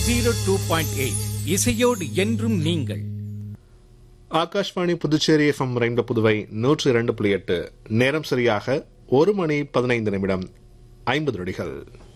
zero two point eight இசையோடு என்றும் நீங்கள் ஆகாஷ்வாணி புதுச்சேரி எஃப்எம் ரெண்டு புதுவை நூற்று இரண்டு புள்ளி எட்டு நேரம் சரியாக ஒரு மணி பதினைந்து நிமிடம் ஐம்பது நொடிகள்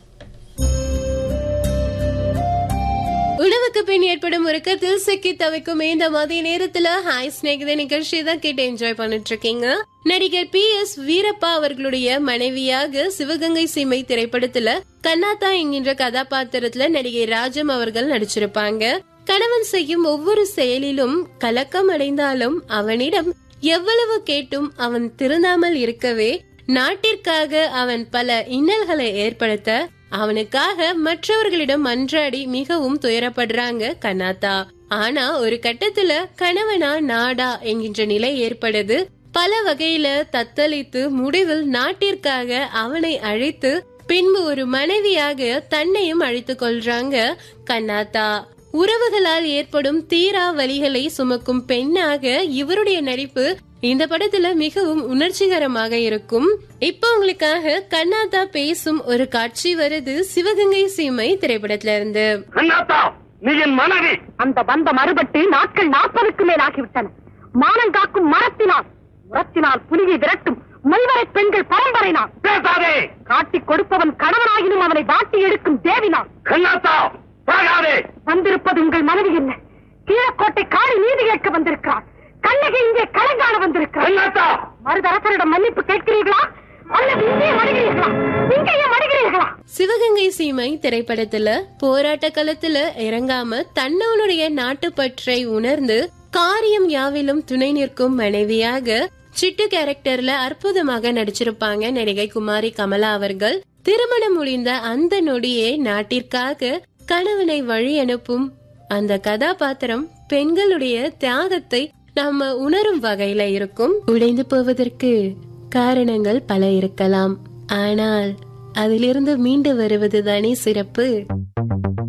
உணவுக்கு பின் ஏற்படும் உறக்கத்தில் சிக்கி தவிக்கும் இந்த மதிய நேரத்துல ஹாய் ஸ்நேகித நிகழ்ச்சி தான் கேட்டு என்ஜாய் பண்ணிட்டு இருக்கீங்க நடிகர் பி எஸ் வீரப்பா அவர்களுடைய மனைவியாக சிவகங்கை சீமை திரைப்படத்துல கண்ணாத்தா என்கின்ற கதாபாத்திரத்துல நடிகை ராஜம் அவர்கள் நடிச்சிருப்பாங்க கணவன் செய்யும் ஒவ்வொரு செயலிலும் கலக்கம் அடைந்தாலும் அவனிடம் எவ்வளவு கேட்டும் அவன் திருந்தாமல் இருக்கவே நாட்டிற்காக அவன் பல இன்னல்களை ஏற்படுத்த அவனுக்காக மற்றவர்களிடம் மன்றாடி மிகவும் துயரப்படுறாங்க கண்ணாத்தா ஆனா ஒரு கட்டத்துல கணவனா நாடா என்கின்ற நிலை ஏற்படுது பல வகையில தத்தளித்து முடிவில் நாட்டிற்காக அவனை அழைத்து பின்பு ஒரு மனைவியாக தன்னையும் அழைத்துக் கொள்றாங்க கண்ணாத்தா உறவுகளால் ஏற்படும் தீரா வலிகளை சுமக்கும் பெண்ணாக இவருடைய நடிப்பு இந்த படத்துல மிகவும் உணர்ச்சிகரமாக இருக்கும் இப்போ உங்களுக்காக கண்ணாத்தா பேசும் ஒரு காட்சி வருது சிவகங்கை சீமை திரைப்படத்துல இருந்து அண்ணாத்தா நீ என் மனைவி அந்த பந்தம் அறுபட்டு நாட்கள் நாற்பதுக்கு மேல் ஆகிவிட்டன மானங்காக்கும் மரத்தினால் முரத்தினால் புலியை விரட்டும் மைவரை பெண்கள் பரம்பரை நான் பேசாதே காட்டிக் கொடுப்பவன் கணவனாயினும் அவனை வாட்டி எடுக்கும் தேவினான் அண்ணாத்தா போகாதே வந்திருப்பது உங்கள் மனைவி என்ன கீழக்கோட்டை காளி நீதி கேட்க வந்திருக்கிறார் கண்ணகி இங்கே கலங்காண வந்திருக்கிறார் அண்ணாத்தா மருதரசரிடம் மன்னிப்பு கேட்கிறீர்களா அல்லது இங்கே மடிகிறீர்களா இங்கேயே மடிகிறீர்களா சிவகங்கை சீமை திரைப்படத்துல போராட்ட களத்துல இறங்காம தன்னவனுடைய நாட்டுப்பற்றை உணர்ந்து காரியம் யாவிலும் துணை நிற்கும் மனைவியாக சிட்டு கேரக்டர்ல அற்புதமாக நடிச்சிருப்பாங்க நடிகை குமாரி கமலா அவர்கள் திருமணம் முடிந்த அந்த நொடியே நாட்டிற்காக கணவனை வழி அனுப்பும் அந்த கதாபாத்திரம் பெண்களுடைய தியாகத்தை நாம உணரும் வகையில இருக்கும் உடைந்து போவதற்கு காரணங்கள் பல இருக்கலாம் ஆனால் அதிலிருந்து மீண்டு வருவதுதானே சிறப்பு